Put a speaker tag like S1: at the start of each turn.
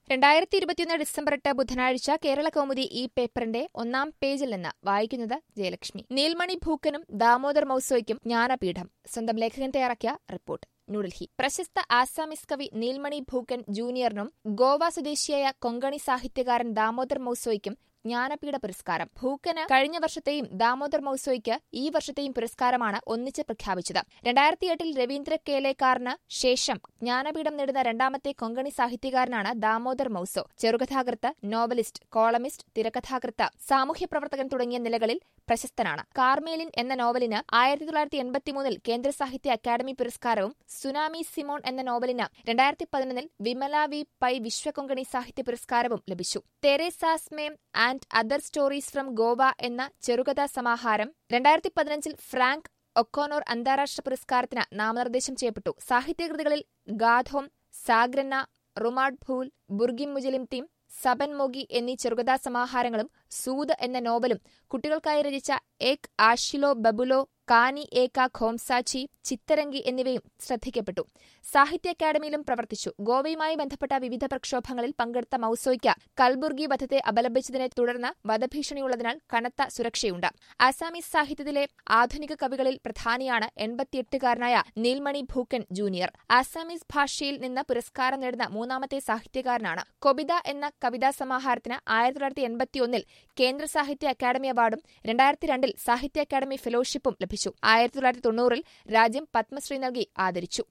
S1: രണ്ടായിരത്തി ഇരുപത്തിയൊന്ന് ഡിസംബർ എട്ട് ബുധനാഴ്ച കേരള കൗമുദി ഈ പേപ്പറിന്റെ ഒന്നാം പേജിൽ നിന്ന് വായിക്കുന്നത് ജയലക്ഷ്മി നീൽമണി ഭൂക്കനും ദാമോദർ മൌസോയ്ക്കും ജ്ഞാനപീഠം സ്വന്തം ലേഖകൻ തയ്യാറാക്കിയ റിപ്പോർട്ട് ന്യൂഡൽഹി പ്രശസ്ത ആസാമിസ് കവി നീൽമണി ഭൂക്കൻ ജൂനിയറിനും ഗോവ സ്വദേശിയായ കൊങ്കണി സാഹിത്യകാരൻ ദാമോദർ മൌസോയ്ക്കും ജ്ഞാനപീഠ പുരസ്കാരം ഭൂക്കന് കഴിഞ്ഞ വർഷത്തെയും ദാമോദർ മൌസോയ്ക്ക് ഈ വർഷത്തെയും പുരസ്കാരമാണ് ഒന്നിച്ച് പ്രഖ്യാപിച്ചത് രണ്ടായിരത്തി എട്ടിൽ രവീന്ദ്ര കേലേക്കാറിന് ശേഷം ജ്ഞാനപീഠം നേടുന്ന രണ്ടാമത്തെ കൊങ്കണി സാഹിത്യകാരനാണ് ദാമോദർ മൌസോ ചെറുകഥാകൃത്ത് നോവലിസ്റ്റ് കോളമിസ്റ്റ് തിരക്കഥാകൃത്ത് സാമൂഹ്യ പ്രവർത്തകൻ തുടങ്ങിയ നിലകളിൽ പ്രശസ്തനാണ് കാർമേലിൻ എന്ന നോവലിന് ആയിരത്തി തൊള്ളായിരത്തി എൺപത്തിമൂന്നിൽ കേന്ദ്ര സാഹിത്യ അക്കാദമി പുരസ്കാരവും സുനാമി സിമോൺ എന്ന നോവലിന് രണ്ടായിരത്തി പതിനൊന്നിൽ വിമല വി പൈ വിശ്വകൊങ്കണി സാഹിത്യ പുരസ്കാരവും ലഭിച്ചു Teresa's man and other stories from Goa എന്ന ചെറുകഥാ സമാഹാരം രണ്ടായിരത്തി പതിനഞ്ചിൽ ഫ്രാങ്ക് ഒക്കോനോർ അന്താരാഷ്ട്ര പുരസ്കാരത്തിന് നാമനിർദ്ദേശം ചെയ്യപ്പെട്ടു സാഹിത്യകൃതികളിൽ ഗാധോം സാഗ്രന്ന റുമാഡ് ഭൂൽ ബുർഗിം മുജലിം തീം സബൻ മോഗി എന്നീ ചെറുകഥാ സമാഹാരങ്ങളും സൂദ് എന്ന നോവലും കുട്ടികൾക്കായി രചിച്ച ഏക് ആഷിലോ ബബുലോ കാനി ഏക ഖോംസാച്ചി ചിത്തരംഗി എന്നിവയും ശ്രദ്ധിക്കപ്പെട്ടു സാഹിത്യ അക്കാദമിയിലും പ്രവർത്തിച്ചു ഗോവയുമായി ബന്ധപ്പെട്ട വിവിധ പ്രക്ഷോഭങ്ങളിൽ പങ്കെടുത്ത മൌസോയ്ക്ക് കൽബുർഗി വധത്തെ അപലപിച്ചതിനെ തുടർന്ന് വധഭീഷണിയുള്ളതിനാൽ കനത്ത സുരക്ഷയുണ്ട് അസാമീസ് സാഹിത്യത്തിലെ ആധുനിക കവികളിൽ പ്രധാനിയാണ് എൺപത്തിയെട്ടുകാരനായ നീൽമണി ഭൂക്കൻ ജൂനിയർ അസാമീസ് ഭാഷയിൽ നിന്ന് പുരസ്കാരം നേടുന്ന മൂന്നാമത്തെ സാഹിത്യകാരനാണ് കൊബിത എന്ന കവിതാ സമാഹാരത്തിന് ആയിരത്തി തൊള്ളായിരത്തി എൺപത്തിയൊന്നിൽ കേന്ദ്ര സാഹിത്യ അക്കാദമി അവാർഡും രണ്ടായിരത്തി രണ്ടിൽ സാഹിത്യ അക്കാദമി ഫെലോഷിപ്പും ലഭിച്ചു ആയിരത്തി തൊള്ളായിരത്തി തൊണ്ണൂറിൽ രാജ്യം പത്മശ്രീ നൽകി ആദരിച്ചു